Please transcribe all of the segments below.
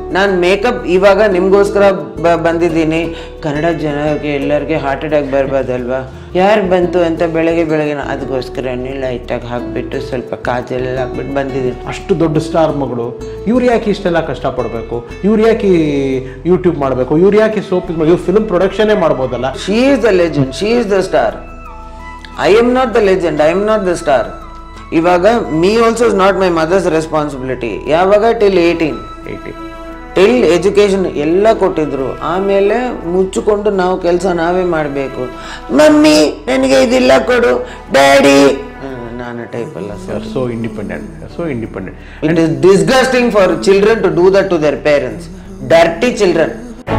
ನಾನು ಮೇಕಪ್ ಇವಾಗ ನಿಮಗೋಸ್ಕರ ಬ ಬಂದಿದ್ದೀನಿ ಕನ್ನಡ ಜನರಿಗೆ ಎಲ್ಲರಿಗೆ ಹಾರ್ಟ್ ಅಟ್ಯಾಕ್ ಬರ್ಬೋದಲ್ವಾ ಯಾರು ಬಂತು ಅಂತ ಬೆಳಗ್ಗೆ ಬೆಳಗ್ಗೆ ನಾ- ಅದಕ್ಕೋಸ್ಕರ ಲೈಟಾಗಿ ಹಾಕ್ಬಿಟ್ಟು ಸ್ವಲ್ಪ ಕಾಜಲೆಲ್ಲ ಹಾಕ್ಬಿಟ್ಟು ಬಂದಿದ್ದೀನಿ ಅಷ್ಟು ದೊಡ್ಡ ಸ್ಟಾರ್ ಮಗಳು ಇವ್ರು ಯಾಕೆ ಇಷ್ಟೆಲ್ಲ ಕಷ್ಟಪಡಬೇಕು ಇವ್ರು ಯಾಕೆ ಯೂಟ್ಯೂಬ್ ಮಾಡಬೇಕು ಇವ್ರು ಯಾಕೆ ಸೋಪ್ ಇದು ಇವ್ರು ಫಿಲ್ಮ್ ಪ್ರೊಡಕ್ಷನೇ ಮಾಡ್ಬೋದಲ್ಲ she is the legend she is the star I am not the legend I am not the star ಇವಾಗ me also is not my mother's responsibility ಯಾವಾಗ till eighteen eighty till education ಎಲ್ಲ ಕೊಟ್ಟಿದ್ರು ಆಮೇಲೆ ಮುಚ್ಚಿಕೊಂಡು ನಾವು ಕೆಲಸ ನಾವೇ ಮಾಡಬೇಕು ಮಮ್ಮಿ ನನಗೆ ಇದಿಲ್ಲ ಕೊಡು ಡ್ಯಾಡಿ ನಾನು ಟೈಪ್ ಅಲ್ಲ sir so independent so independent it is disgusting for children to do that to their parents dirty children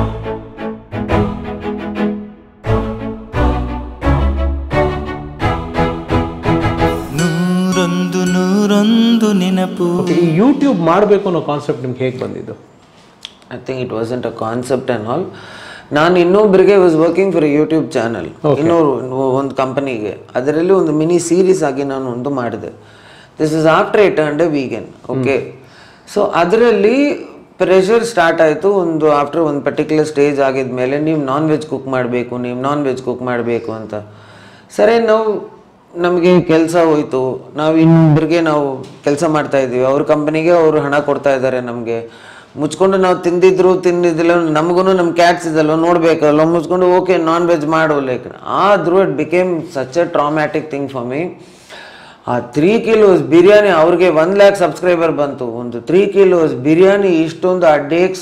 ನೂರೊಂದು ನೂರೊಂದು ನೆನಪು ಈ ಯೂಟ್ಯೂಬ್ ಮಾಡಬೇಕು ಅನ್ನೋ ಕಾನ್ಸೆಪ್ಟ್ ನಿಮ್ಗೆ ಹೇಗೆ ಬಂದಿದ್ದು I think it wasn't a concept and all ನಾನು ಇನ್ನೊಬ್ಬರಿಗೆ was working for YouTube channel ಇನ್ನೊರು ಒಂದು ಕಂಪನಿಗೆ ಅದರಲ್ಲಿ ಒಂದು ಮಿನಿ ಸೀರೀಸ್ ಆಗಿ ನಾನು ಒಂದು ಮಾಡಿದೆ this is after I turn a vegan okay so ಅದರಲ್ಲಿ ಪ್ರೆಷರ್ ಸ್ಟಾರ್ಟ್ ಆಯಿತು ಒಂದು ಆಫ್ಟರ್ ಒಂದು ಪರ್ಟಿಕ್ಯುಲರ್ ಸ್ಟೇಜ್ ಆಗಿದ ಮೇಲೆ ನೀವು ನಾನ್ ವೆಜ್ ಕುಕ್ ಮಾಡಬೇಕು ನೀವು ನಾನ್ ವೆಜ್ ಕುಕ್ ಮಾಡಬೇಕು ಅಂತ ಸರಿ ನಾವು ನಮಗೆ ಕೆಲಸ ಹೋಯ್ತು ನಾವು ಇನ್ನೊಬ್ಬರಿಗೆ ನಾವು ಕೆಲಸ ಮಾಡ್ತಾ ಇದ್ದೀವಿ ಅವ್ರ ಕಂಪನಿಗೆ ಅವರು ಹಣ ಕೊಡ್ತಾ ಇದ್ದಾರೆ ನಮಗೆ ಮುಚ್ಕೊಂಡು ನಾವು ತಿಂದಿದ್ರು ತಿಂದಿದ್ದಿಲ್ಲ ನಮಗೂ ನಮ್ಮ ಕ್ಯಾಟ್ಸ್ ಇದಲ್ವ ನೋಡಬೇಕಲ್ವ ಮುಚ್ಕೊಂಡು ಓಕೆ ನಾನ್ ವೆಜ್ ಮಾಡು ಲೈಕ್ ಆದ್ರೂ it became such a traumatic thing for me ಆ ತ್ರೀ ಕಿಲೋಸ್ ಬಿರಿಯಾನಿ ಅವ್ರಿಗೆ ಒನ್ ಲ್ಯಾಕ್ ಸಬ್ಸ್ಕ್ರೈಬರ್ ಬಂತು ಒಂದು ತ್ರೀ ಕಿಲೋಸ್ ಬಿರಿಯಾನಿ ಇಷ್ಟೊಂದು ಆ डेक्स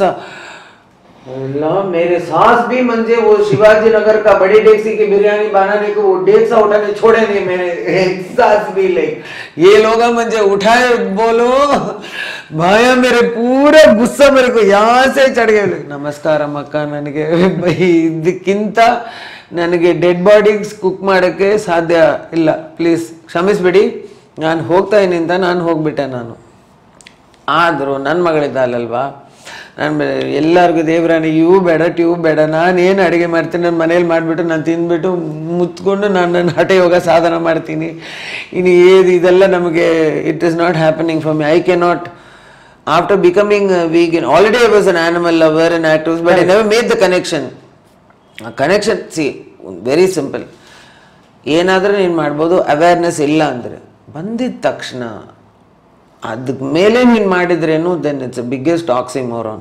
अल्लाह मेरे सास भी मंजे वो शिवाजी नगर का बड़ी डेक्सी की बिरयानी बनाने को वो डेक्सा उठाने छोड़े नहीं मेरे एक सास भी ले ये लोग मंजे उठाए बोलो भाया मेरे पूरा गुस्सा मेरे को यहाँ से चढ़ गए ನಮಸ್ಕಾರ ಅಕ್ಕ ನನಗೆ ಬೈ ಇದಕ್ಕಿಂತ ನನಗೆ ಡೆಡ್ ಬಾಡೀಸ್ ಕುಕ್ ಮಾಡೋಕ್ಕೆ ಸಾಧ್ಯ ಇಲ್ಲ ಪ್ಲೀಸ್ ಕ್ಷಮಿಸ್ಬಿಡಿ ನಾನು ಹೋಗ್ತಾ ಇದ್ದೀನಿ ಅಂತ ನಾನು ಹೋಗ್ಬಿಟ್ಟೆ ನಾನು ಆದರೂ ನನ್ನ ಮಗಳಿದ್ದಾಳಲ್ವಾ ನಾನು ಎಲ್ಲರಿಗೂ ದೇವರಾಣಿ ಇವು ಬೇಡ ಟ್ಯೂ ಬೇಡ ನಾನು ಏನು ಅಡುಗೆ ಮಾಡ್ತೀನಿ ನನ್ನ ಮನೇಲಿ ಮಾಡಿಬಿಟ್ಟು ನಾನು ತಿಂದ್ಬಿಟ್ಟು ಮುತ್ಕೊಂಡು ನಾನು ನನ್ನ ಹಠ ಯೋಗ ಸಾಧನ ಮಾಡ್ತೀನಿ ಇನ್ನು ಏದು ಇದೆಲ್ಲ ನಮಗೆ it is not happening for me I ಕೆ not after becoming vegan already I was an animal lover and activist but I never made the connection ಆ ಕನೆಕ್ಷನ್ ಸಿ ವೆರಿ ಸಿಂಪಲ್ ಏನಾದರೂ ನೀನು ಮಾಡ್ಬೋದು ಅವೇರ್ನೆಸ್ ಇಲ್ಲ ಅಂದರೆ ಬಂದಿದ್ದ ತಕ್ಷಣ ಅದಕ್ಕೆ ಮೇಲೆ ನೀನು ಮಾಡಿದ್ರೇನು then it's biggest oxymoron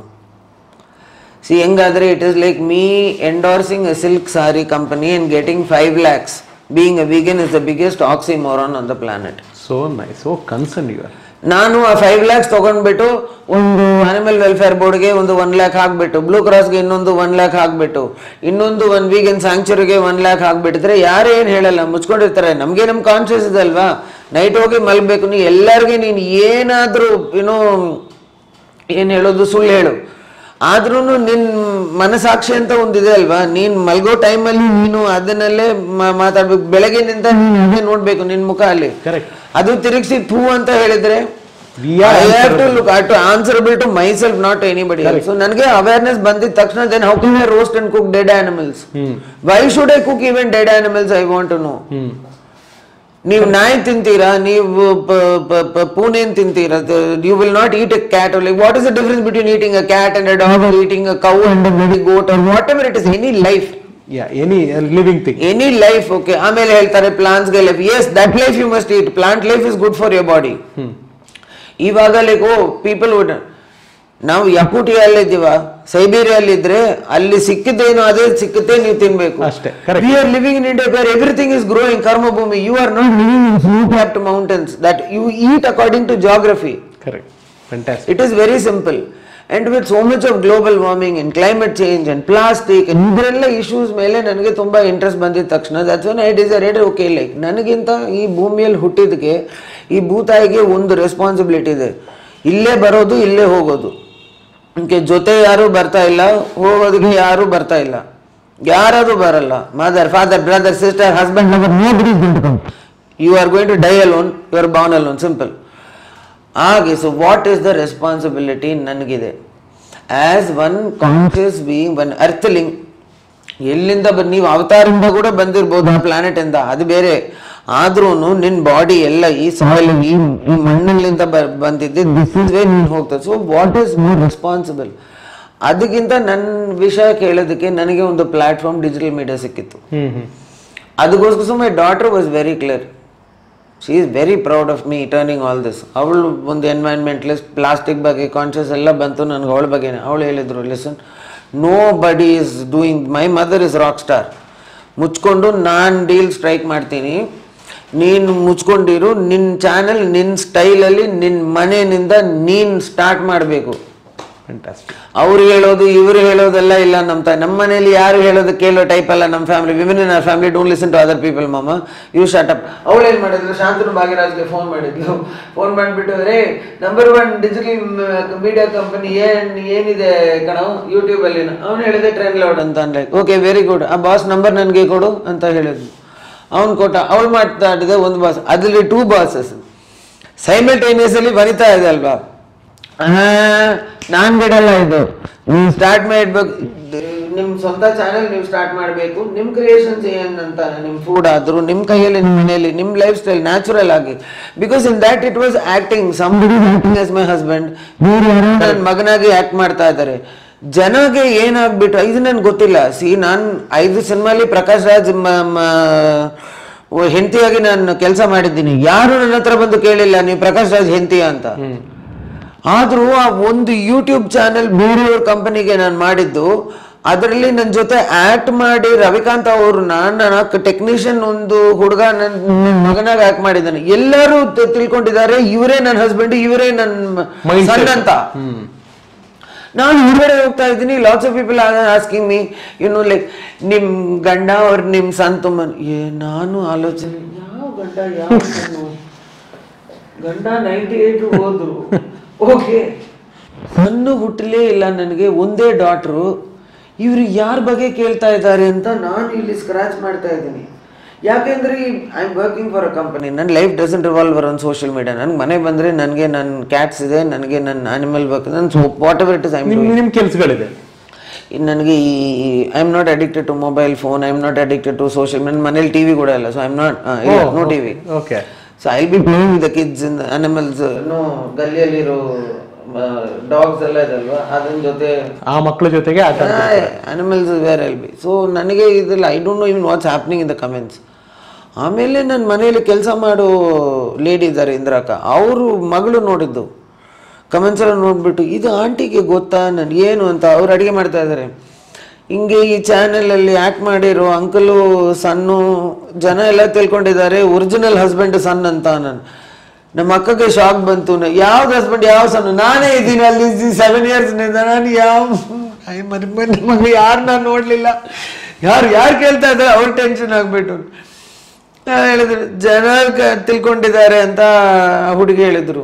see ಹೆಂಗಾದರೆ it is like me endorsing a silk sari company and getting five lakhs being a vegan is the biggest oxymoron on the planet so nice so concern you are ನಾನು ಆ five lakhs ತೊಗೊಂಡ್ಬಿಟ್ಟು ಒಂದು animal welfare ಬೋರ್ಡ್ಗೆ ಒಂದು one lakh ಹಾಕ್ಬಿಟ್ಟು blue ಕ್ರಾಸ್ಗೆ ಇನ್ನೊಂದು one lakh ಹಾಕ್ಬಿಟ್ಟು ಇನ್ನೊಂದು ಒಂದು ವೀಗನ್ ಸ್ಯಾಂಕ್ಚುರಿಗೆ ಒನ್ ಲ್ಯಾಕ್ ಹಾಕ್ಬಿಟ್ಟಿದ್ರೆ ಯಾರು ಏನು ಹೇಳಲ್ಲ ಮುಚ್ಕೊಂಡಿರ್ತಾರೆ ನಮಗೆ ನಮ್ಮ ಕಾನ್ಷಿಯಸ್ ಇದೆ ಅಲ್ವಾ ನೈಟ್ ಹೋಗಿ ಮಲಗಬೇಕು ನೀ ಎಲ್ಲರಿಗೆ ನೀನು ಏನಾದರೂ ಏನೋ ಏನು ಹೇಳೋದು ಸುಳ್ಳು ಹೇಳು ಆದ್ರೂ ನಿನ್ನ ಮನಸಾಕ್ಷಿ ಅಂತ ಒಂದಿದೆ ಅಲ್ವಾ ನೀನು ಮಲ್ಗೋ ಟೈಮಲ್ಲಿ ನೀನು ಅದನ್ನಲ್ಲೇ ಮಾ- ಮಾತಾಡ್ಬೇಕು ಬೆಳಗ್ಗೆನಿಂದ ನೀನು ಅದೇ ನೋಡ್ಬೇಕು ನಿನ್ನ ಮುಖ ಅಲ್ಲಿ Correct. ಅದು ತಿರುಗಿಸಿ ಥೂ ಅಂತ ಹೇಳಿದ್ರೆ We are I have to look to answerable to ಮೈ ಸೆಲ್ಫ್ ನಾಟ್ ಎನಿಬಡಿ ಸೊ ನನಗೆ ಅವೇರ್ನೆಸ್ ಬಂದಿದ ತಕ್ಷಣ then how can I roast and cook dead animals why should I cook even dead animals I want to know ನೀವು ನಾಯಿ ತಿಂತೀರಾ ನೀವು ಪ- ಪ- ಪ- ಪೂನೆನ್ ತಿಂತೀರಾ you will not eat a cat like what is the difference between eating a cat and a dog or eating a cow and a very goat or what ever it is any life yeah any living thing any life okay ಆಮೇಲೆ ಹೇಳ್ತಾರೆ ಪ್ಲಾಂಟ್ಸ್ಗೆ life yes that life you must eat plant life is good for your body ಇವಾಗ like oh people would ನಾವು ಯಕೂಟಿಯಲ್ಲಿ ಇದ್ದೀವ ಸೈಬೀರಿಯಲ್ಲಿ ಇದ್ರೆ ಅಲ್ಲಿ ಸಿಕ್ಕಿದ್ದೇನು ಅದೇ ಸಿಕ್ಕುತ್ತೆ ನೀವು ತಿನ್ಬೇಕು ಅಷ್ಟೇ, correct. We are living in India where everything is growing ಕರ್ಮಭೂಮಿ you are not living in snow capped mountains that you eat according to geography correct fantastic It is very simple. And with so much of global warming and climate change and plastic and ಇದರೆಲ್ಲ issues ಮೇಲೆ ನನಗೆ ತುಂಬ interest ಬಂದಿದ ತಕ್ಷಣ that's one I decided okay like ನನಗಿಂತ ಈ ಭೂಮಿಯಲ್ಲಿ ಹುಟ್ಟಿದಕ್ಕೆ ಈ ಭೂತಾಯಿಗೆ ಒಂದು ರೆಸ್ಪಾನ್ಸಿಬಿಲಿಟಿ ಇದೆ ಇಲ್ಲೇ ಬರೋದು ಇಲ್ಲೇ ಹೋಗೋದು ಅದಕ್ಕೆ ಜೊತೆ ಯಾರು ಬರ್ತಾ ಇಲ್ಲ ಹೋಗೋದಕ್ಕೆ ಯಾರು ಬರ್ತಾ ಇಲ್ಲ ಯಾರಾದ್ರೂ ಬರಲ್ಲ mother father brother sister husband you are going to die alone you are born alone simple ಹಾಗೆ so what is the responsibility ನನಗಿದೆ as one conscious being one earthling ಎಲ್ಲಿಂದ ಬಂದು ನೀವು ಅವತಾರದಿಂದ ಕೂಡ ಬಂದಿರ್ಬೋದು ಆ planet ಇಂದ ಅದು ಬೇರೆ ಆದ್ರೂ ನಿನ್ನ ಬಾಡಿ ಎಲ್ಲ ಈ ಸಾಯಿಲ್ ಈ ಈ ಮಣ್ಣಿನಿಂದ ಬ- ಬಂದಿದ್ದೆ ದಿಸ್ ಇಸ್ ವೇ ನೀನು ಹೋಗ್ತದೆ so what is more responsible ಅದಕ್ಕಿಂತ ನನ್ನ ವಿಷಯ ಕೇಳೋದಕ್ಕೆ ನನಗೆ ಒಂದು ಪ್ಲಾಟ್ಫಾರ್ಮ್ ಡಿಜಿಟಲ್ ಮೀಡಿಯಾ ಸಿಕ್ಕಿತ್ತು ಹ್ಮ್ ಹ್ಮ್ ಅದಕ್ಕೋಸ್ಕರ so my daughter was very clear she is very proud of me turning all this ಅವಳು ಒಂದು ಎನ್ವೈರ್ನ್ಮೆಂಟ್ಲಿಸ್ಟ್ ಪ್ಲಾಸ್ಟಿಕ್ ಬಗ್ಗೆ ಕಾನ್ಷಿಯಸ್ ಎಲ್ಲ ಬಂತು ನನಗೆ ಅವಳ ಬಗ್ಗೆ ಅವಳು ಹೇಳಿದ್ರು ಲಿಸನ್ ನೋ ಬಡಿ is doing my mother is rock star ಮುಚ್ಕೊಂಡು ನಾನು ಡೀಲ್ ಸ್ಟ್ರೈಕ್ ಮಾಡ್ತೀನಿ ನೀನು ಮುಚ್ಕೊಂಡಿರು ನಿನ್ನ ಚಾನಲ್ ನಿನ್ನ ಸ್ಟೈಲಲ್ಲಿ ನಿನ್ನ ಮನೆಯಿಂದ ನೀನು ಸ್ಟಾರ್ಟ್ ಮಾಡಬೇಕು ಫ್ಯಾಂಟಾಸ್ಟಿಕ್ ಅವ್ರು ಹೇಳೋದು ಇವ್ರು ಹೇಳೋದೆಲ್ಲ ಇಲ್ಲ ನಮ್ಮ ತ ನಮ್ಮ ಮನೇಲಿ ಯಾರು ಹೇಳೋದು ಕೇಳೋ ಟೈಪ್ ಅಲ್ಲ ನಮ್ಮ family women in our family don't listen to other people ಮಾಮ ಯು ಶಾಟ್ ಅಪ್ ಅವಳು ಏನು ಮಾಡಿದ್ಲು ಶಾಂತನು ಭಾಗ್ಯರಾಜ್ಗೆ ಫೋನ್ ಮಾಡಿದ್ಲು ಫೋನ್ ಮಾಡಿಬಿಟ್ಟು ರೇ number one digital media company ಏನ್ ಏನಿದೆ ಕಣೋ ಯೂಟ್ಯೂಬಲ್ಲಿ ಅವ್ನು ಹೇಳಿದೆ ಟ್ರೆಂಡ್ ಲೌಡ್ ಅಂತ ಅನ್ಲೆ ಓಕೆ ವೆರಿ ಗುಡ್ ಆ ಬಾಸ್ ನಂಬರ್ ನನಗೆ ಕೊಡು ಅಂತ ಹೇಳಿದ್ಲು ಅವ್ನು ಕೊಟ್ಟ ಅವಳು ಮಾತಾಡಿದೆ ಒಂದು ಬಾಸ್ ಅದರಲ್ಲಿ ಟೂ ಬಾಸಸ್ ಸೈಮಲ್ಟೇನಿಯಸ್ಲಿ ಬರಿತಾ ಇದೆ ಅಲ್ವಾ ನಾನು ಬಿಡಲ್ಲ ಇದು ನೀವು ಸ್ಟಾರ್ಟ್ ಮಾಡಬೇಕು ನಿಮ್ಮ ಸ್ವಂತ ಚಾನೆಲ್ ನೀವು ಸ್ಟಾರ್ಟ್ ಮಾಡಬೇಕು ನಿಮ್ಮ ಕ್ರಿಯೇಷನ್ಸ್ ಏನಂತ ನಿಮ್ಮ ಫುಡ್ ಆದರೂ ನಿಮ್ಮ ಕೈಯಲ್ಲಿ ನಿಮ್ಮ ಮನೆಯಲ್ಲಿ ನಿಮ್ಮ ಲೈಫ್ ಸ್ಟೈಲ್ ನ್ಯಾಚುರಲ್ ಆಗಿ because in that it was acting somebody acting as my husband ನನ್ನ ಮಗನಾಗಿ ಆಕ್ಟ್ ಮಾಡ್ತಾ ಇದ್ದಾರೆ ಜನಗೆ ಏನಾಗ್ಬಿಟ್ಟು ಇದು ನನ್ಗೆ ಗೊತ್ತಿಲ್ಲ ಸಿ ನಾನು ಐದು ಸಿನಿಮಾಲಿ ಪ್ರಕಾಶ್ ರಾಜ್ ಮ- ಮ- ಓ, ಹೆಂಡತಿಯಾಗಿ ನಾನು ಕೆಲಸ ಮಾಡಿದ್ದೀನಿ ಯಾರು ನನ್ನ ಹತ್ರ ಬಂದು ಕೇಳಿಲ್ಲ ನೀವು ಪ್ರಕಾಶ್ ರಾಜ್ ಹೆಂಡತಿಯ ಅಂತ ಆದ್ರೂ ಆ ಒಂದು ಯೂಟ್ಯೂಬ್ ಚಾನೆಲ್ ಬೇರೆಯವ್ರ ಕಂಪನಿಗೆ ನಾನು ಮಾಡಿದ್ದು ಅದರಲ್ಲಿ ನನ್ನ ಜೊತೆ ಆಕ್ಟ್ ಮಾಡಿ ರವಿಕಾಂತ್ ಅವರು ನಾನು ಟೆಕ್ನಿಷಿಯನ್ ಒಂದು ಹುಡುಗ ನನ್ನ ಮಗನಾಗ ಆಕ್ಟ್ ಮಾಡಿದ್ದಾನೆ ಎಲ್ಲರೂ ತ- ತಿಳ್ಕೊಂಡಿದ್ದಾರೆ ಇವರೇ ನನ್ನ ಹಸ್ಬೆಂಡ್ ಇವರೇ ನನ್ನ Mindset. ಸನ್ ಅಂತ ನಾನು ಹೊರಗಡೆ ಹೋಗ್ತಾ ಇದ್ದೀನಿ lots of people asking me no like ನಿಮ್ ಗಂಡ ಅವ್ರ ನಿಮ್ ಸನ್ ತುಂಬ ಏ ನಾನು ಆಲೋಚನೆ ಯಾವ ಗಂಡ ಯಾವ ಸನ್ನು ಗಂಡ ನೈಂಟಿ ಏಟ್ ಹೋದ್ರು ಓಕೆ ಸಣ್ಣ ಹುಟ್ಟಲೇ ಇಲ್ಲ ನನಗೆ ಒಂದೇ ಡಾಟ್ರು ಇವ್ರು ಯಾರ ಬಗ್ಗೆ ಕೇಳ್ತಾ ಇದ್ದಾರೆ ಅಂತ ನಾನು ಇಲ್ಲಿ ಸ್ಕ್ರಾಚ್ ಮಾಡ್ತಾ ಇದ್ದೀನಿ ಯಾಕೆಂದ್ರೆ I am working for a company ನನ್ನ life doesn't revolve on social media ನನಗೆ ಮನೆ ಬಂದರೆ ನನಗೆ ನನ್ನ ಕ್ಯಾಟ್ಸ್ ಇದೆ ನನಗೆ ನನ್ನ ಆನಿಮಲ್ ವರ್ಕ್ ನನ್ನ what ever it is I ನಿಮ್ ನಿಮ್ ಕೆಲ್ಸಗಳಿದೆ ಇನ್ನು ನನಗೆ ಈ I am not addicted to mobile phone I am not addicted to social ನನ್ನ ಮನೇಲಿ ಟಿ ವಿ ಕೂಡ ಇಲ್ಲ so I am not no T V okay so I be playing the kids in animals no ಗಲ್ಲಿಯಲ್ಲಿರೋ dogs ಎಲ್ಲ ಇದಲ್ವಾ ಅದನ್ನ ಜೊತೆ ಆ ಮಕ್ಕಳ ಜೊತೆಗೆ ಆಟ ಆಡ್ತೀರಿ. ಅನಿಮಲ್ಸ್ ವೇರ್ ಎಲ್ ಬಿ ಸೊ ನನಗೆ ಇದಿಲ್ಲ I don't know even what's happening in the comments ಆಮೇಲೆ ನನ್ನ ಮನೆಯಲ್ಲಿ ಕೆಲಸ ಮಾಡೋ ಲೇಡಿ ಇದ್ದಾರೆ ಇಂದ್ರಾಕ ಅವರು ಮಗಳು ನೋಡಿದ್ದು ಕಮೆಂಟ್ಸ್ ಎಲ್ಲ ನೋಡ್ಬಿಟ್ಟು ಇದು ಆಂಟಿಗೆ ಗೊತ್ತಾ ನಾನು ಏನು ಅಂತ ಅವ್ರು ಅಡುಗೆ ಮಾಡ್ತಾ ಇದ್ದಾರೆ ಹಿಂಗೆ ಈ ಚಾನೆಲಲ್ಲಿ ಆ್ಯಕ್ಟ್ ಮಾಡಿರೋ ಅಂಕಲು ಸನ್ನು ಜನ ಎಲ್ಲ ತಿಳ್ಕೊಂಡಿದ್ದಾರೆ ಒರಿಜಿನಲ್ ಹಸ್ಬೆಂಡ್ ಸನ್ ಅಂತ ನಾನು ನಮ್ಮ ಅಕ್ಕಗೆ ಶಾಕ್ ಬಂತು ಯಾವ್ದು ಹಸ್ಬೆಂಡ್ ಯಾವ ಸಣ್ಣ ನಾನೇ ಇದ್ದೀನಿ ಅಲ್ಲಿ ಸೆವೆನ್ ಇಯರ್ಸ್ನಿಂದ ನಾನು ಯಾವ ಐ ಮನೆ ಮನೆ ಮಗಳು ಯಾರು ನಾನು ನೋಡಲಿಲ್ಲ ಯಾರು ಯಾರು ಕೇಳ್ತಾ ಇದ್ದಾರೆ ಅವ್ರು ಟೆನ್ಷನ್ ಆಗಿಬಿಟ್ಟು ಹೇಳಿದ್ರು ಜನ ಕ- ತಿಳ್ಕೊಂಡಿದ್ದಾರೆ ಅಂತ ಆ ಹುಡುಗಿ ಹೇಳಿದ್ರು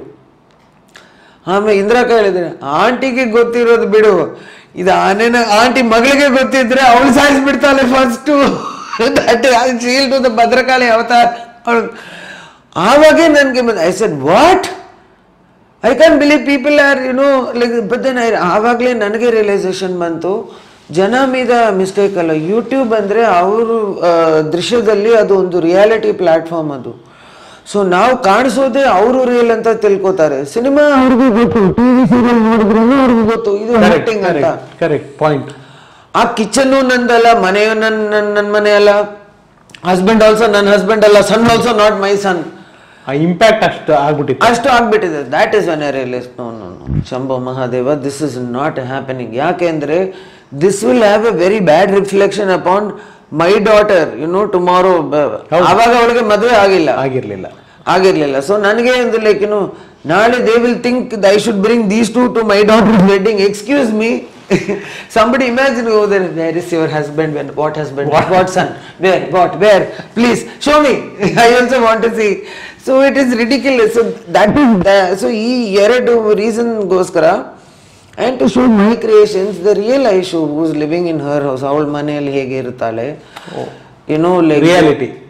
ಆಮೇಲೆ ಇಂದ್ರಾಕ ಹೇಳಿದ್ರೆ ಆಂಟಿಗೆ ಗೊತ್ತಿರೋದು ಬಿಡು ಇದು ಆನೆನ ಆಂಟಿ ಮಗಳಿಗೆ ಗೊತ್ತಿದ್ರೆ ಅವಳು ಸಾಯಿಸ್ಬಿಡ್ತಾಳೆ first that she'll to the Bhadrakali ಅವತಾರ ಅವಳು ಆವಾಗೇ ನನಗೆ I said what I can believe people are you know like but then I ಆವಾಗಲೇ ನನಗೆ ರಿಯಲೈಸೇಷನ್ ಬಂತು ಜನ ಮೀದ ಮಿಸ್ಟೇಕ್ ಅಲ್ಲ ಯೂಟ್ಯೂಬ್ ಅಂದರೆ ಅವರು ದೃಶ್ಯದಲ್ಲಿ ಅದು ಒಂದು ರಿಯಾಲಿಟಿ ಪ್ಲಾಟ್ಫಾರ್ಮ್ ಅದು ಸೊ ನಾವು ಕಾಣಿಸೋದೇ ಅವರು ರಿಯಲ್ ಅಂತ ತಿಳ್ಕೊತಾರೆ ಸಿನಿಮಾ ಅವ್ರಿಗೂ ಗೊತ್ತು ಟಿವಿ ಸೀರಿಯಲ್ ನೋಡಿದ್ರು ಅವ್ರಿಗೂ ಗೊತ್ತು ಇದು ಆಕ್ಟಿಂಗ್ ಅಂತ ಕರೆಕ್ಟ್ ಪಾಯಿಂಟ್ ಆ ಕಿಚನ್ನು ನಂದಲ್ಲ ಮನೆಯು ನನ್ನ ನನ್ನ ನನ್ನ ಮನೆ ಅಲ್ಲ ಹಸ್ಬೆಂಡ್ ಆಲ್ಸೋ ನನ್ನ ಹಸ್ಬೆಂಡ್ ಅಲ್ಲ ಸನ್ ಆಲ್ಸೋ ನಾಟ್ ಮೈ ಸನ್ ಆ ಇಂಪ್ಯಾಕ್ಟ್ ಅಷ್ಟು ಆಗ್ಬಿಟ್ಟಿತ್ತು ಅಷ್ಟು ಆಗ್ಬಿಟ್ಟಿದೆ that is when I realise no no no Shambho Mahadeva this is not happening ಯಾಕೆಂದ್ರೆ this will have a very bad reflection upon my daughter you know tomorrow ಆವಾಗ ಅವಳಿಗೆ ಮದುವೆ ಆಗಿಲ್ಲ ಆಗಿರ್ಲಿಲ್ಲ ಆಗಿರ್ಲಿಲ್ಲ ಸೊ ನನಗೆ ಒಂದು ಲೈಕ್ ಏನು ನಾಳೆ they will think I should bring these to to my daughter wedding excuse me somebody imagine ಹೋದರೆ where is your husband when what husband what son where what where please show me I also want to see so it is ridiculous so that is so ಈ ಎರಡು ರೀಸನ್ಗೋಸ್ಕರ and to show my creations the real I show who's living in her house ಅವಳ ಮನೆಯಲ್ಲಿ ಹೇಗೆ ಇರ್ತಾಳೆ you know like reality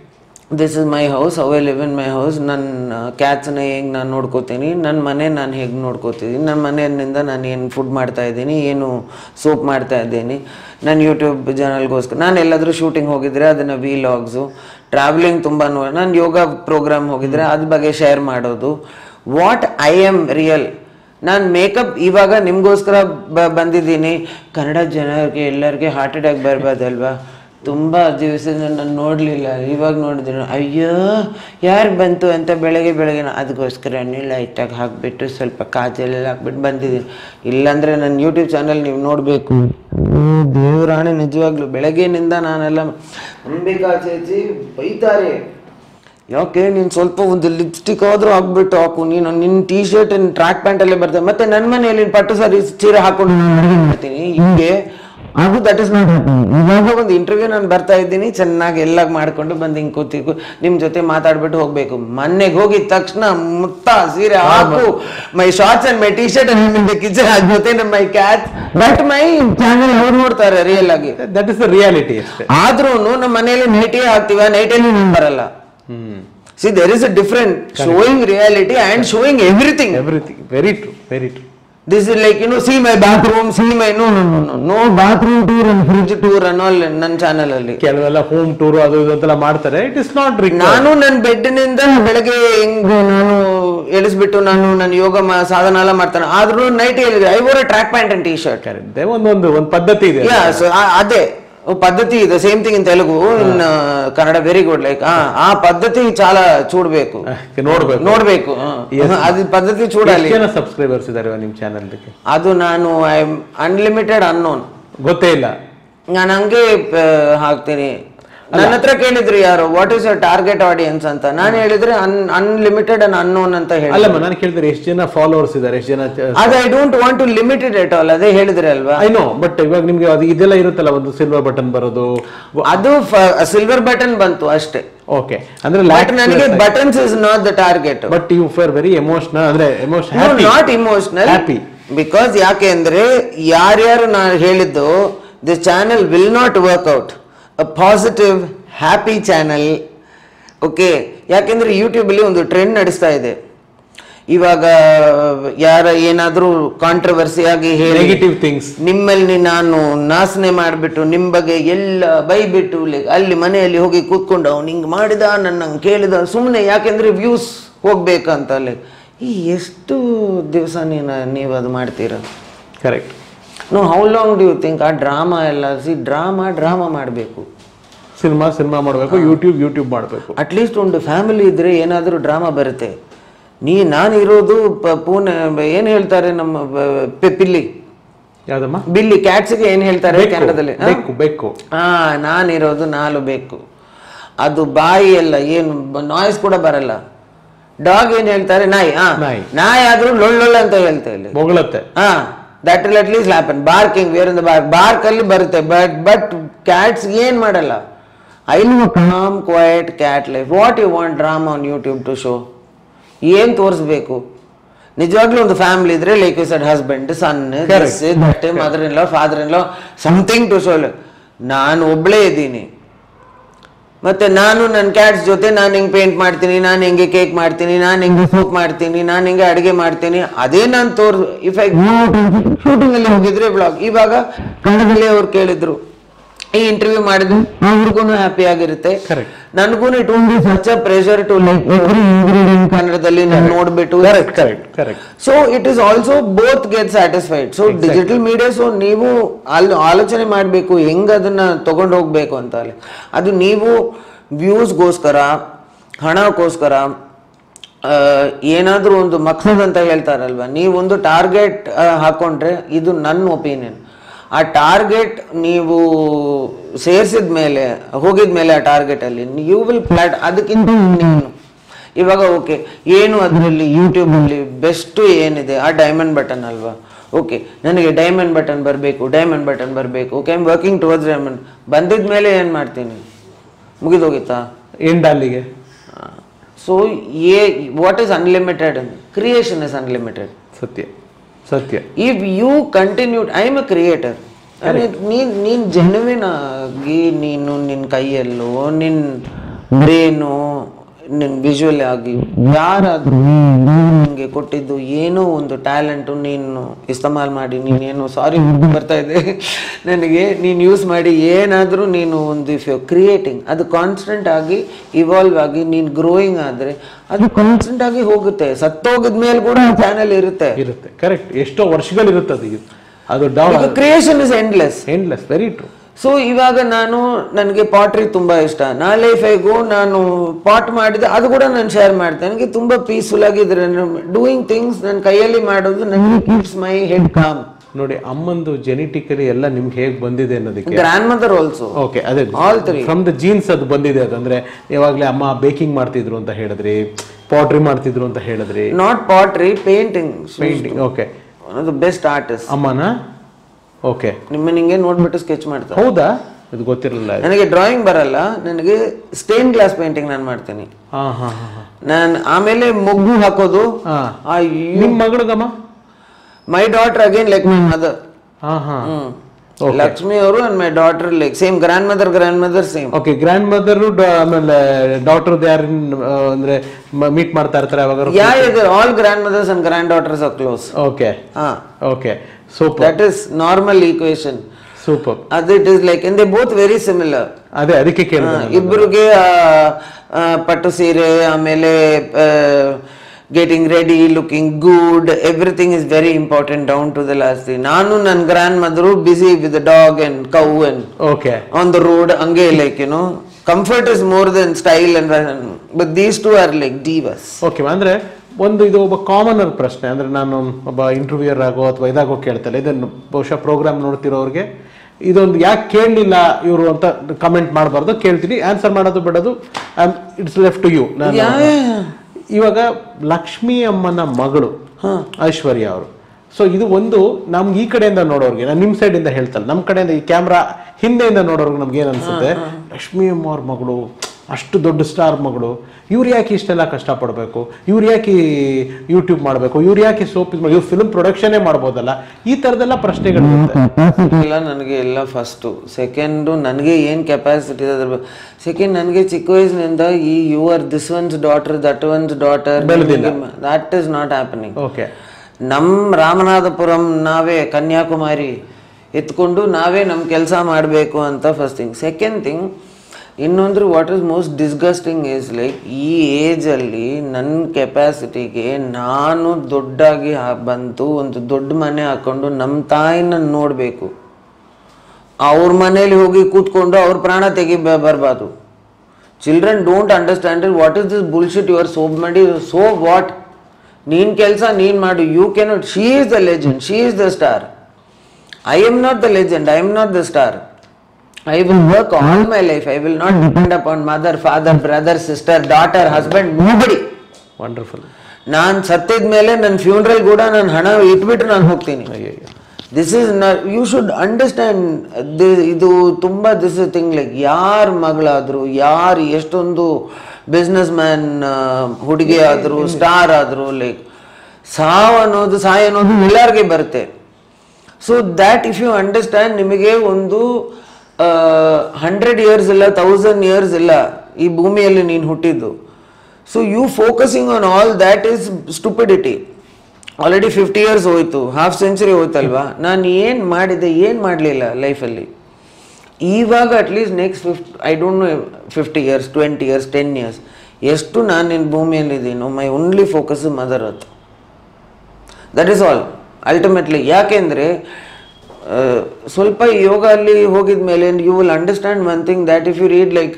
this is my house how I live in my house ನನ್ನ ಕ್ಯಾಟ್ಸನ್ನ ಹೇಗೆ ನಾನು ನೋಡ್ಕೋತೀನಿ ನನ್ನ ಮನೆ ನಾನು ಹೇಗೆ ನೋಡ್ಕೋತೀನಿ ನನ್ನ ಮನೆಯಿಂದ ನಾನು ಏನು ಫುಡ್ ಮಾಡ್ತಾ ಇದ್ದೀನಿ ಏನು ಸೋಪ್ ಮಾಡ್ತಾ ಇದ್ದೀನಿ ನನ್ನ ಯೂಟ್ಯೂಬ್ ಚಾನಲ್ಗೋಸ್ಕರ ನಾನು ಎಲ್ಲಾದರೂ ಶೂಟಿಂಗ್ ಹೋಗಿದ್ರೆ ಅದನ್ನು ವಿಲಾಗ್ಸು ಟ್ರಾವೆಲಿಂಗ್ ತುಂಬ ನಾನು ಯೋಗ ಪ್ರೋಗ್ರಾಮ್ ಹೋಗಿದ್ರೆ ಅದ್ರ ಬಗ್ಗೆ ಶೇರ್ ಮಾಡೋದು ವಾಟ್ ಐ ಆಮ್ ರಿಯಲ್ ನಾನು ಮೇಕಪ್ ಇವಾಗ ನಿಮಗೋಸ್ಕರ ಬ ಬಂದಿದ್ದೀನಿ ಕನ್ನಡ ಜನರಿಗೆ ಎಲ್ಲರಿಗೆ ಹಾರ್ಟ್ ಅಟ್ಯಾಕ್ ಬರ್ಬೋದಲ್ವಾ ತುಂಬ ದಿವಸದಿಂದ ನಾನು ನೋಡಲಿಲ್ಲ ಇವಾಗ ನೋಡಿದ್ರು ಅಯ್ಯೋ ಯಾರು ಬಂತು ಅಂತ ಬೆಳಗ್ಗೆ ಬೆಳಗ್ಗೆ ನಾ- ಅದಕ್ಕೋಸ್ಕರ ಎಣ್ಣೆ ಲೈಟಾಗಿ ಹಾಕಿಬಿಟ್ಟು ಸ್ವಲ್ಪ ಕಾಜಲೆಲ್ಲ ಹಾಕ್ಬಿಟ್ಟು ಬಂದಿದ್ದೀನಿ ಇಲ್ಲಾಂದರೆ ನನ್ನ ಯೂಟ್ಯೂಬ್ ಚಾನಲ್ ನೀವು ನೋಡಬೇಕು ದೇವರಾಣೆ ನಿಜವಾಗ್ಲೂ ಬೆಳಗ್ಗೆನಿಂದ ನಾನೆಲ್ಲ ಅಂಬಿಕಾ ಚೇಚಿ ಬೈತಾರೆ ಯಾಕೆ ನೀನು ಸ್ವಲ್ಪ ಒಂದು ಲಿಪ್ಸ್ಟಿಕ್ ಆದ್ರೂ ಹಾಕ್ಬಿಟ್ಟು ಹಾಕು ನೀನು ನಿನ್ನ ಟೀ ಶರ್ಟ್ ಟ್ರ್ಯಾಕ್ ಪ್ಯಾಂಟ್ ಅಲ್ಲೇ ಬರ್ತದೆ ಮತ್ತೆ ನನ್ನ ಮನೆಯಲ್ಲಿ ಪಟ್ಟು ಸಾರಿ ಚೀರೆ ಹಾಕೊಂಡು ನಾನು ಅಡುಗೆ ಮಾಡ್ತೀನಿ ಹಿಂಗೆ ಅದು ದಟ್ ಇಸ್ ನಾಟ್ ಇವಾಗ ಒಂದು ಇಂಟರ್ವ್ಯೂ ನಾನು ಬರ್ತಾ ಇದ್ದೀನಿ ಚೆನ್ನಾಗಿ ಎಲ್ಲ ಮಾಡ್ಕೊಂಡು ಬಂದು ಹಿಂಗೆ ಕೂತಿ ನಿಮ್ಮ ಜೊತೆ ಮಾತಾಡ್ಬಿಟ್ಟು ಹೋಗ್ಬೇಕು ಮನೆಗೆ ಹೋಗಿದ ತಕ್ಷಣ ಮುತ್ತ ಸೀರೆ ಹಾಕು my shorts and my T shirt and kitchen ಅದ್ ಜೊತೆ my catch but my channel ಅವ್ರು ನೋಡ್ತಾರೆ ರಿಯಲ್ ಆಗಿ ದಟ್ ಇಸ್ ದ ರಿಯಾಲಿಟಿ ಅಷ್ಟೇ ಆದ್ರೂ ನಮ್ಮ ಮನೆಯಲ್ಲಿ ನೈಟೇ ಹಾಕ್ತೀವ ನೈಟಲ್ಲಿ ಬರಲ್ಲ hmm see there is a different showing reality and showing everything everything very true very true this is like you know see my bathroom see my no no no no bathroom tour and fridge tour ಅನ್ನೋ ನನ್ನ channel ಅಲ್ಲಿ ಕೆಲವೆಲ್ಲ home tour ಅದು ಇದು ಅಂತೆಲ್ಲ ಮಾಡ್ತಾರೆ it is not ನಾನು ನನ್ನ ಬೆಡ್ನಿಂದ ಬೆಳಗ್ಗೆ ಹೆಂಗ್ ನಾನು ಎಳಿಸ್ಬಿಟ್ಟು ನಾನು ನನ್ನ ಯೋಗ ಮಾ- ಸಾಧನ ಎಲ್ಲ ಮಾಡ್ತಾನೆ ಆದ್ರೂ ನೈಟ್ ಹೇಳಿದ್ರೆ I wore track pant and T shirt ಒಂದೊಂದು ಒಂದು ಪದ್ಧತಿ ಇದೆ ಯಾ ಸೊ ಅದೇ ఓ పద్ధతి ಇದೆ same thing in Telugu in Kannada very good like ఆ పద్ధతి చాలా చూడಬೇಕು ನೋಡ್ಬೇಕು ನೋಡ್ಬೇಕು ಆ. ಅದು ಪದ್ಧತಿ చూడాలి ಎಷ್ಟು ಜನ ಸಬ್ಸ್ಕ್ರೈಬರ್ಸ್ ಇದಾರೆ ನಿಮ್ ಚಾನಲ್ ಅದು ನಾನು ಐ ಅನ್ಲಿಮಿಟೆಡ್ ಅನ್ನೋನ್ ಗೊತ್ತೇ ಇಲ್ಲ ನಾನು ಹಂಗೆ ಆ, ಹಾಕ್ತೀನಿ ನನ್ನ ಹತ್ರ ಕೇಳಿದ್ರು ಯಾರು what is your target audience ಅಂತ ನಾನು ಹೇಳಿದ್ರೆ ಅನ್ ಅನ್ಲಿಮಿಟೆಡ್ ಅಂಡ್ ಅನ್ನೋನ್ ಅಂತ ಹೇಳಿ ಅಲ್ಲಮ್ಮ ನಾನು ಕೇಳಿದ್ರೆ ಎಷ್ಟು ಜನ ಫಾಲೋವರ್ಸ್ ಇದಾರೆ ಎಷ್ಟು ಜನ ಅದು I don't want to limited at all ಅದೇ ಹೇಳಿದ್ರೆ ಅಲ್ವಾ ಐ ನೋ ಬಟ್ ಇವಾಗ ನಿಮ್ಗೆ ಅದು ಇದೆಲ್ಲ ಇರುತ್ತಲ್ಲ ಒಂದು ಸಿಲ್ವರ್ ಬಟನ್ ಬರೋದು ಅದು ಸಿಲ್ವರ್ ಬಟನ್ ಬಂತು ಅಷ್ಟೇ ಓಕೆ ಅಂದ್ರೆ ಬಟ್ ನನಗೆ buttons is not the target but you fair very emotional ಅಂದ್ರೆ emotion not emotional Happy. Because ಯಾಕೆ ಅಂದ್ರೆ ಯಾರ್ಯಾರು ನಾನು ಹೇಳಿದ್ದು this channel will not work out a positive happy channel okay ಯಾಕೆಂದ್ರೆ ಯೂಟ್ಯೂಬಲ್ಲಿ ಒಂದು ಟ್ರೆಂಡ್ ನಡೆಸ್ತಾ ಇದೆ ಇವಾಗ ಯಾರ ಏನಾದರೂ ಕಾಂಟ್ರವರ್ಸಿ ಆಗಿ ಹೇಳಿ ನೆಗೆಟಿವ್ ಥಿಂಗ್ಸ್ ನಿಮ್ಮಲ್ಲಿ ನಾನು ನಾಸನೆ ಮಾಡಿಬಿಟ್ಟು ನಿಮ್ಮ ಬಗ್ಗೆ ಎಲ್ಲ ಬೈಬಿಟ್ಟು like ಅಲ್ಲಿ ಮನೆಯಲ್ಲಿ ಹೋಗಿ ಕೂತ್ಕೊಂಡು ಅವ್ನು ಹಿಂಗೆ ಮಾಡಿದ ನನ್ನ ಕೇಳಿದ ಸುಮ್ಮನೆ ಯಾಕೆಂದ್ರೆ ವ್ಯೂಸ್ ಹೋಗ್ಬೇಕಂತ ಅಲ್ಲಿ ಈ ಎಷ್ಟು ದಿವಸ ನೀನು ನೀವು ಅದು ಮಾಡ್ತೀರ correct no how long do you think ಆ ಡ್ರಾಮಾ ಎಲ್ಲ ಸಿ ಡ್ರಾಮಾ ಡ್ರಾಮಾ ಮಾಡಬೇಕು ಸಿನಿಮಾ ಸಿನಿಮಾ ಮಾಡಬೇಕು ಯೂಟ್ಯೂಬ್ ಯೂಟ್ಯೂಬ್ ಮಾಡಬೇಕು ಅಟ್ಲೀಸ್ಟ್ ಒಂದು ಫ್ಯಾಮಿಲಿ ಇದ್ರೆ ಏನಾದರೂ ಡ್ರಾಮಾ ಬರುತ್ತೆ ನೀ ನಾನು ಇರೋದು ಪ- ಪೂನೆ ಏನು ಹೇಳ್ತಾರೆ ನಮ್ಮ ಬ- ಪೆ- ಪಿಲ್ಲಿ ಯಾವ್ದಮ್ಮ ಬಿಲ್ಲಿ ಕ್ಯಾಟ್ಸ್ಗೆ ಏನು ಹೇಳ್ತಾರೆ ಕನ್ನಡದಲ್ಲಿ ಆ? ಬೇಕು ಬೇಕು ಹಾ ನಾನಿರೋದು ನಾಲು ಬೇಕು ಅದು ಬಾಯಿ ಎಲ್ಲ ಏನು ನಾಯ್ಸ್ ಕೂಡ ಬರಲ್ಲ ಡಾಗ್ ಏನ್ ಹೇಳ್ತಾರೆ ನಾಯಿ ಹಾ ನಾಯಿ. ನಾಯಿ ಆದ್ರೂ ಲೊಳ್ಳೊಳ್ಳ ಅಂತ ಹೇಳ್ತಾ ಇಲ್ಲಿ ಬೊಗಳತ್ತೆ ಹಾ that will at least happen barking where in bark bark ಅಲ್ಲಿ ಬರುತ್ತೆ ಬಟ್ ಬಟ್ ಕ್ಯಾಟ್ಸ್ ಏನ್ ಮಾಡಲ್ಲ I love calm quiet cat life what you want drama on YouTube to show ಏನ್ ತೋರಿಸ್ಬೇಕು ನಿಜವಾಗ್ಲೂ ಒಂದು ಫ್ಯಾಮಿಲಿ ಇದ್ರೆ like you said husband son that mother in law father in law something to show ನಾನು ಒಬ್ಳೇ ಇದ್ದೀನಿ ಮತ್ತೆ ನಾನು ನನ್ನ ಕ್ಯಾಟ್ಸ್ ಜೊತೆ ನಾನು ಹಿಂಗೆ ಪೇಂಟ್ ಮಾಡ್ತೀನಿ ನಾನು ಹಿಂಗೆ ಕೇಕ್ ಮಾಡ್ತೀನಿ ನಾನು ಹಿಂಗೆ ಸೂಪ್ ಮಾಡ್ತೀನಿ ನಾನು ಹಿಂಗೆ ಅಡುಗೆ ಮಾಡ್ತೀನಿ ಅದೇ ನಾನು ತೋರ್ ಇಫ್ ಐ ಶೂಟಿಂಗ್ ಅಲ್ಲಿ ಹೋಗಿದ್ರೆ ಬ್ಲಾಗ್ ಇವಾಗ ಕನ್ನಡದಲ್ಲಿ ಅವ್ರು ಕೇಳಿದ್ರು ಈ ಇಂಟರ್ವ್ಯೂ ಮಾಡಿದ್ರು ಅವ್ರಿಗೂ ಹ್ಯಾಪಿ ಆಗಿರುತ್ತೆ Correct. ನನಗೂ ಇಟ್ ಒಂದು such pressure to like every ಕನ್ನಡದಲ್ಲಿ ನಾನು ನೋಡ್ಬಿಟ್ಟು correct correct correct so it is also both get satisfied so digital media so ನೀವು ಅಲ್ಲಿ ಆಲೋಚನೆ ಮಾಡಬೇಕು ಹೆಂಗ್ ಅದನ್ನ ತಗೊಂಡು ಹೋಗ್ಬೇಕು ಅಂತ ಅಲ್ಲಿ ಅದು ನೀವು ವ್ಯೂಸ್ಗೋಸ್ಕರ ಹಣಕ್ಕೋಸ್ಕರ ಏನಾದರೂ ಒಂದು ಮಕ್ಸದ್ ಅಂತ ಹೇಳ್ತಾರಲ್ವ ನೀವೊಂದು ಟಾರ್ಗೆಟ್ ಹಾಕೊಂಡ್ರೆ ಇದು ನನ್ನ ಒಪಿನಿಯನ್ ಆ ಟಾರ್ಗೆಟ್ ನೀವು ಸೇರಿಸಿದ ಮೇಲೆ ಹೋಗಿದ ಮೇಲೆ ಆ ಟಾರ್ಗೆಟಲ್ಲಿ ಯು ವಿಲ್ ಪ್ಲಾಟ್ ಅದಕ್ಕಿಂತ ನೀನು ಇವಾಗ ಓಕೆ ಏನು ಅದರಲ್ಲಿ ಯೂಟ್ಯೂಬಲ್ಲಿ ಬೆಸ್ಟು ಏನಿದೆ ಆ ಡೈಮಂಡ್ ಬಟನ್ ಅಲ್ವಾ ಓಕೆ ನನಗೆ ಡೈಮಂಡ್ ಬಟನ್ ಬರಬೇಕು ಡೈಮಂಡ್ ಬಟನ್ ಬರಬೇಕು okay I'm working towards diamond ಬಂದಿದ ಮೇಲೆ ಏನು ಮಾಡ್ತೀನಿ ಮುಗಿದೋಗಿತ್ತಾ ಎಂಡ್ ಅಲ್ಲಿಗೆ ಸೊ ಏ what is unlimited creation is unlimited ಸತ್ಯ ಸತ್ಯ if you continue I am a creator ನೀನ್ ನೀನ್ ಜೆನ್ಯುವಿನ್ ಆಗಿ ನೀನು ನಿನ್ನ ಕೈಯಲ್ಲೋ ನಿನ್ ಬ್ರೇನು ನಿನ್ ವಿಜುವಲ್ ಆಗಿ ಯಾರಾದ್ರೂ ನಿಮಗೆ ಕೊಟ್ಟಿದ್ದು ಏನೋ ಒಂದು ಟ್ಯಾಲೆಂಟು ನೀನು ಇಸ್ತಮಾಲ್ ಮಾಡಿ ನೀನೇನು ಸಾರಿ ಬರ್ತಾ ಇದೆ ನನಗೆ ನೀನು ಯೂಸ್ ಮಾಡಿ ಏನಾದರೂ ನೀನು ಒಂದು ಇಫ್ ಯು ಕ್ರಿಯೇಟಿಂಗ್ ಅದು ಕಾನ್ಸ್ಟೆಂಟ್ ಆಗಿ ಇವಾಲ್ವ್ ಆಗಿ ನೀನು ಗ್ರೋಯಿಂಗ್ ಆದರೆ ಅದು ಕಾನ್ಸ್ಟೆಂಟ್ ಆಗಿ ಹೋಗುತ್ತೆ ಸತ್ತೋಗಿದ ಮೇಲೆ ಕೂಡ ಚಾನೆಲ್ ಇರುತ್ತೆ ಇರುತ್ತೆ ಕರೆಕ್ಟ್ ಎಷ್ಟೋ ವರ್ಷಗಳಿರುತ್ತೆ ಅದು ಇದು. ಅದು down creation is endless endless very true so ಇವಾಗ ನಾನು ನನಗೆ ಪಾಟ್ರಿ ತುಂಬಾ ಇಷ್ಟ ನಾಳೆ ಫೈಗೂ ನಾನು ಪಾಟ್ ಮಾಡಿದೆ ಅದು ಕೂಡ ನಾನು ಶೇರ್ ಮಾಡ್ತೇನೆ ನನಗೆ ತುಂಬಾ ಪೀಸ್ಫುಲ್ ಆಗಿದ್ರೆ ಡೂಯಿಂಗ್ ಥಿಂಗ್ಸ್ ನನ್ನ ಕೈಯಲ್ಲಿ ಮಾಡೋದು ನನಗೆ ಕೀಪ್ಸ್ ಮೈ ಹೆಡ್ ಕಾಮ್ ನೋಡಿ ಅಮ್ಮಂದು ಜೆನೆಟಿಕಲಿ ಎಲ್ಲ ನಿಮ್ಗೆ ಹೇಗೆ ಬಂದಿದೆ ಅನ್ನೋದಕ್ಕೆ ಗ್ರ್ಯಾಂಡ್ ಮದರ್ ಆಲ್ಸೋ ಓಕೆ ಅದೇ all three from the genes ಅದು ಬಂದಿದೆ ಅದು ಅಂದ್ರೆ ಯಾವಾಗಲೇ ಅಮ್ಮ ಬೇಕಿಂಗ್ ಮಾಡ್ತಿದ್ರು ಅಂತ ಹೇಳಿದ್ರಿ ಪಾಟ್ರಿ ಮಾಡ್ತಿದ್ರು ಅಂತ ಹೇಳಿದ್ರಿ not pottery painting painting okay one of the best artist ಅಮ್ಮನ ಓಕೆ ನಿಮ್ಮ ನಿಂಗೆ ನೋಡ್ಬಿಟ್ಟು ಸ್ಕೆಚ್ ಮಾಡ್ತಾರೆ ಹೌದಾ ಇದು ಗೊತ್ತಿರಲಿಲ್ಲ ನನಗೆ ಡ್ರಾಯಿಂಗ್ ಬರಲ್ಲ ನನಗೆ ಸ್ಟೇನ್ ಗ್ಲಾಸ್ ಪೇಂಟಿಂಗ್ ನಾನು ಮಾಡ್ತೀನಿ ಹಾ ಹಾ ಹಾ ಹಾ ನಾನು ಆಮೇಲೆ ಮೊಗ್ಗು ಹಾಕೋದು ಹಾ ಅಯ್ಯೋ ನಿಮ್ಮ ಮಗಳಿಗಮ್ಮ my daughter again like my mother ಹಾ ಹಾ ಲಕ್ಷ್ಮಿ ಅವರು and my daughter like same grand mother grand mother same okay grand mother ಆಮೇಲೆ ಡಾಟರ್ ಯಾರು ಅಂದ್ರೆ ಮೀಟ್ ಮಾಡ್ತಾ ಇರ್ತಾರೆ ಯಾವಾಗ ಯಾ ಇದೆ all grand mothers and grand daughters are close okay ಹಾ okay super that is normal equation super ಅದು it is like they both very similar ಅದೇ ಅದಕ್ಕೆ ಕೇಳಿದೆ ನಾನು. ಇಬ್ಬರಿಗೆ ಪಟ್ಟು ಸೀರೆ ಆಮೇಲೆ getting ready looking good everything is very important down to the last ನಾನು ನನ್ನ grand mother busy with dog and cow and okay on the road ಹಂಗೆ like you know comfort is more than style and but these two are like divas okay ಅಂದ್ರೆ ಒಂದು ಇದು ಒಬ್ಬ ಕಾಮನರ್ ಪ್ರಶ್ನೆ ಅಂದ್ರೆ ನಾನು ಒಬ್ಬ ಇಂಟರ್ವ್ಯೂಯರ್ ಆಗೋ ಅಥವಾ ಇದಾಗೋ ಕೇಳ್ತಲ್ಲ ಇದನ್ನು ಬಹುಶಃ ಪ್ರೋಗ್ರಾಮ್ ನೋಡ್ತಿರೋರಿಗೆ ಇದೊಂದು ಯಾಕೆ ಕೇಳಲಿಲ್ಲ ಇವರು ಅಂತ ಕಮೆಂಟ್ ಮಾಡಬಾರ್ದು ಕೇಳ್ತೀನಿ ಆನ್ಸರ್ ಮಾಡೋದು ಬಿಡೋದು ಇಟ್ಸ್ ಲೆಫ್ಟ್ ಟು ಯು ನಾನು ಇವಾಗ ಲಕ್ಷ್ಮಿ ಅಮ್ಮನ ಮಗಳು ಐಶ್ವರ್ಯ ಅವರು ಸೊ ಇದು ಒಂದು ನಮ್ಗೆ ಈ ಕಡೆಯಿಂದ ನೋಡೋರ್ಗೆ ನಾನು ನಿಮ್ಮ ಸೈಡಿಂದ ಹೇಳ್ತಲ್ಲ ನಮ್ಮ ಕಡೆಯಿಂದ ಈ ಕ್ಯಾಮ್ರಾ ಹಿಂದೆಯಿಂದ ನೋಡೋರ್ಗೆ ನಮ್ಗೆ ಏನು ಅನ್ಸುತ್ತೆ ಲಕ್ಷ್ಮಿ ಅಮ್ಮ ಅವ್ರ ಮಗಳು ಅಷ್ಟು ದೊಡ್ಡ ಸ್ಟಾರ್ ಮಗಳು ಇವ್ರು ಯಾಕೆ ಇಷ್ಟೆಲ್ಲ ಕಷ್ಟಪಡಬೇಕು ಇವ್ರು ಯಾಕೆ ಯೂಟ್ಯೂಬ್ ಮಾಡಬೇಕು ಇವ್ರು ಯಾಕೆ ಸೋಪ್ ಇವ್ರು ಫಿಲ್ಮ್ ಪ್ರೊಡಕ್ಷನೇ ಮಾಡ್ಬೋದಲ್ಲ ಈ ಥರದೆಲ್ಲ ಪ್ರಶ್ನೆಗಳಿರುತ್ತೆ ಎಲ್ಲ ನನಗೆ ಎಲ್ಲ ಫಸ್ಟು ಸೆಕೆಂಡು ನನಗೆ ಏನು ಕೆಪಾಸಿಟಿ ಇದೆ ಅದ್ರ ಸೆಕೆಂಡ್ ನನಗೆ ಚಿಕ್ಕ ವಯಸ್ಸಿನಿಂದ ಈ you are this one's daughter that one's daughter that is not happening okay ನಮ್ಮ ರಾಮನಾಥಪುರಂ ನಾವೇ ಕನ್ಯಾಕುಮಾರಿ ಎತ್ಕೊಂಡು ನಾವೇ ನಮ್ಮ ಕೆಲಸ ಮಾಡಬೇಕು ಅಂತ ಫಸ್ಟ್ ಥಿಂಗ್ ಸೆಕೆಂಡ್ ಥಿಂಗ್ ಇನ್ನೊಂದ್ರೆ what is most disgusting is like ಈ ಏಜಲ್ಲಿ ನನ್ನ ಕೆಪಾಸಿಟಿಗೆ ನಾನು ದೊಡ್ಡಾಗಿ ಹಾ- ಬಂತು ಒಂದು ದೊಡ್ಡ ಮನೆ ಹಾಕೊಂಡು ನಮ್ಮ ತಾಯಿನ ನೋಡಬೇಕು ಅವ್ರ ಮನೇಲಿ ಹೋಗಿ ಕೂತ್ಕೊಂಡು ಅವ್ರ ಪ್ರಾಣ ತೆಗಿ ಬರಬಾರ್ದು children don't understand what is this bullshit you are soap ಮಾಡಿ ಸೋ ವಾಟ್ ನೀನ್ ಕೆಲಸ ನೀನ್ ಮಾಡು you cannot she is the legend she is the star I am not the legend I am not the star I will work all my life I will not depend upon mother father brother sister daughter husband nobody wonderful ನಾನು ಸತ್ತಿದ ಮೇಲೆ ನನ್ನ funeral ಕೂಡ ನಾನು ಹಣ ಇಟ್ಬಿಟ್ಟು ನಾನು ಹೋಗ್ತೀನಿ this is you should understand ಇದು ತುಂಬ ದಿಸ್ ಇಸ್ ಥಿಂಗ್ ಲೈಕ್ ಯಾರ ಮಗಳಾದ್ರು ಯಾರು ಎಷ್ಟೊಂದು ಬಿಸ್ನೆಸ್ ಮ್ಯಾನ್ ಹುಡುಗಿ ಆದ್ರು ಸ್ಟಾರ್ ಆದ್ರು ಲೈಕ್ ಸಾವು ಅನ್ನೋದು ಸಾಯ ಅನ್ನೋದು ಎಲ್ಲರಿಗೆ ಬರುತ್ತೆ so that if you understand ನಿಮಗೆ ಒಂದು ಹಂಡ್ರೆಡ್ ಇಯರ್ಸ್ ಇಲ್ಲ ತೌಸಂಡ್ ಇಯರ್ಸ್ ಇಲ್ಲ ಈ ಭೂಮಿಯಲ್ಲಿ ನೀನು ಹುಟ್ಟಿದ್ದು so you focusing on all that is stupidity already fifty years ಹೋಯ್ತು ಹಾಫ್ ಸೆಂಚುರಿ ಹೋಯ್ತಲ್ವಾ ನಾನು ಏನು ಮಾಡಿದೆ ಏನು ಮಾಡಲಿಲ್ಲ ಲೈಫಲ್ಲಿ ಇವಾಗ at least next fifty I don't know fifty years twenty years ten years ಎಷ್ಟು ನಾನು ನಿನ್ನ ಭೂಮಿಯಲ್ಲಿದ್ದೀನೋ my only focus mother earth that is all ultimately ಯಾಕೆಂದರೆ ಸ್ವಲ್ಪ ಯೋಗ ಅಲ್ಲಿ ಹೋಗಿದ ಮೇಲೆ you will understand one thing that if you read like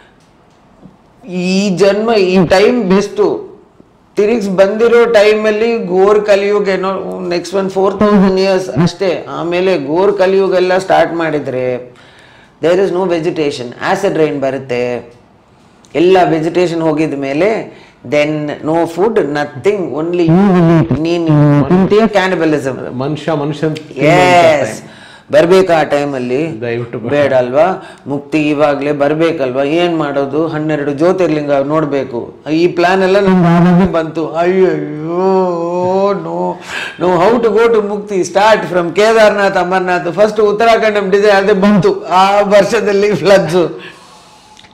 ಈ ಜನ್ಮ ಈ ಟೈಮ್ ಬೆಸ್ಟು ತಿರುಗಿಸ್ ಬಂದಿರೋ ಟೈಮಲ್ಲಿ ಗೋರ್ ಕಲಿಯುಗ ಏನೋ next one four thousand years ಅಷ್ಟೇ ಆಮೇಲೆ ಗೋರ್ ಕಲಿಯುಗ ಎಲ್ಲ ಸ್ಟಾರ್ಟ್ ಮಾಡಿದರೆ there is no vegetation acid rain ಬರುತ್ತೆ ಎಲ್ಲ ವೆಜಿಟೇಷನ್ ಹೋಗಿದ ಮೇಲೆ then no food nothing only ನೀನು ಕ್ಯಾನಿಬಲಿಸಮ್ ಮನುಷ್ಯ ಮನುಷ್ಯನ್ ಎಸ್ ಬರ್ಬೇಕಾ ಆ ಟೈಮಲ್ಲಿ ದಯವಿಟ್ಟು ಬೇಡ ಅಲ್ವಾ ಮುಕ್ತಿ ಇವಾಗ್ಲೇ ಬರ್ಬೇಕಲ್ವಾ ಏನ್ ಮಾಡೋದು ಹನ್ನೆರಡು ಜ್ಯೋತಿರ್ಲಿಂಗ ನೋಡ್ಬೇಕು ಈ ಪ್ಲಾನ್ ಎಲ್ಲ ನಮ್ಗೆ ಬಂತು ಅಯ್ಯಯ್ಯೋ no no how to go to ಮುಕ್ತಿ start from Kedarnath Amarnath first Uttarakhand design ಅದೇ ಬಂತು ಆ ವರ್ಷದಲ್ಲಿ floods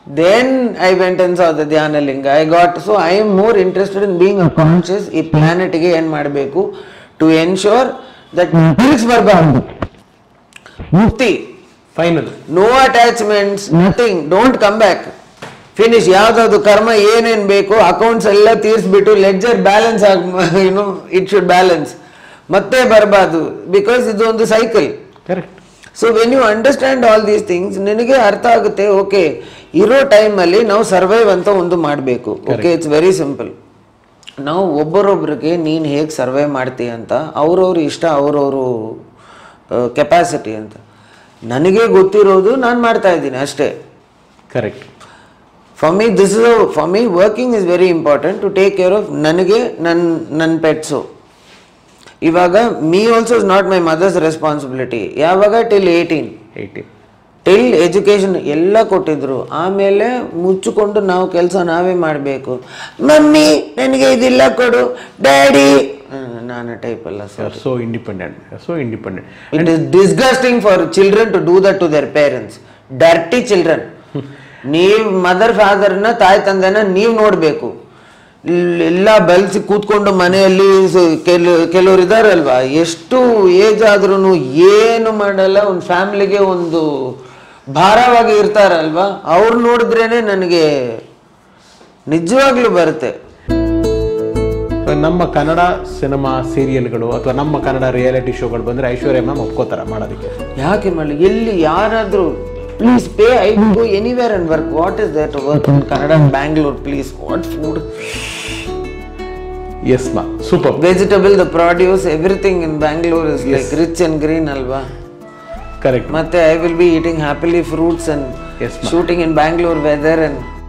then I went and saw the Dhyanalinga I got so I am more interested in being a conscious ಈ ಪ್ಲಾನೆಟ್ಗೆ ಏನು ಮಾಡಬೇಕು ಟು ಎನ್ಶೋರ್ ದಟ್ ತಿರುಗಿಸ್ ಬರಬಾರ್ದು ಮುಕ್ತಿ final no attachments nothing don't come back finish ಯಾವ್ದಾದ್ರು ಕರ್ಮ ಏನೇನ್ ಬೇಕು ಅಕೌಂಟ್ಸ್ ಎಲ್ಲ ತೀರಿಸ್ಬಿಟ್ಟು ಲೆಡ್ಜರ್ ಬ್ಯಾಲೆನ್ಸ್ ಆಗಿ ಯುನೋ ಇಟ್ ಶುಡ್ ಬ್ಯಾಲೆನ್ಸ್ ಮತ್ತೆ ಬರಬಾರ್ದು ಬಿಕಾಸ್ ಇದು ಒಂದು cycle correct so when you understand all these things ನಿನಗೆ ಅರ್ಥ ಆಗುತ್ತೆ ಓಕೆ ಇರೋ ಟೈಮಲ್ಲಿ ನಾವು ಸರ್ವೈವ್ ಅಂತ ಒಂದು ಮಾಡಬೇಕು ಓಕೆ ಇಟ್ಸ್ ವೆರಿ ಸಿಂಪಲ್ ನಾವು ಒಬ್ಬರೊಬ್ರಿಗೆ ನೀನು ಹೇಗೆ ಸರ್ವೈವ್ ಮಾಡ್ತೀಯ ಅಂತ ಅವ್ರವ್ರ ಇಷ್ಟ ಅವ್ರವರು ಕೆಪಾಸಿಟಿ ಅಂತ ನನಗೆ ಗೊತ್ತಿರೋದು ನಾನು ಮಾಡ್ತಾ ಇದ್ದೀನಿ ಅಷ್ಟೇ correct for me this is for me working is very important to take care of ನನಗೆ ನನ್ನ ನನ್ನ ಪೆಟ್ಸು ಇವಾಗ me also is not my mother's responsibility ಯಾವಾಗ till eighteen eighty till education ಎಲ್ಲ ಕೊಟ್ಟಿದ್ರು ಆಮೇಲೆ ಮುಚ್ಚಿಕೊಂಡು ನಾವು ಕೆಲಸ ನಾವೇ ಮಾಡಬೇಕು ಮಮ್ಮಿ ನನಗೆ ಇದಿಲ್ಲ ಕೊಡು ಡ್ಯಾಡಿ ನಾನು ಟೈಪ್ ಅಲ್ಲ sir so independent so independent it is disgusting for children to do that to their parents dirty children ನೀವು ಮದರ್ ಫಾದರ್ನ ತಾಯಿ ತಂದೆನ ನೀವು ನೋಡಬೇಕು ಎಲ್ಲ ಬೆಲ್ಸಿ ಕೂತ್ಕೊಂಡು ಮನೆಯಲ್ಲಿ ಸ- ಕೆಲ ಕೆಲವ್ರು ಇದಾರಲ್ವಾ ಎಷ್ಟು ಏಜ್ ಆದ್ರೂ ಏನು ಮಾಡಲ್ಲ ಒಂದು ಫ್ಯಾಮಿಲಿಗೆ ಒಂದು ಭಾರವಾಗಿ ಇರ್ತಾರಲ್ವಾ ಅವ್ರು ನೋಡಿದ್ರೇನೆ ನನಗೆ ನಿಜವಾಗ್ಲೂ ಬರುತ್ತೆ ನಮ್ಮ ಕನ್ನಡ ಸಿನಿಮಾ ಸೀರಿಯಲ್ಗಳು ಅಥವಾ ನಮ್ಮ ಕನ್ನಡ ರಿಯಾಲಿಟಿ ಶೋಗಳು ಬಂದ್ರೆ ಐಶ್ವರ್ಯ ಮ್ಯಾಮ್ ಒಪ್ಕೋತಾರ ಮಾಡೋದಕ್ಕೆ ಯಾಕೆ ಮಾಡಲಿ ಎಲ್ಲಿ ಯಾರಾದರೂ please pay I go anywhere and work what is that work in Kannada Bangalore please what food yes ma super vegetable the produce everything in Bangalore is like rich and green ಅಲ್ವಾ ಕರೆಕ್ಟ್ ಮತ್ತೆ I will be eating happily fruits and Yes, ma'am. Shooting in Bangalore weather and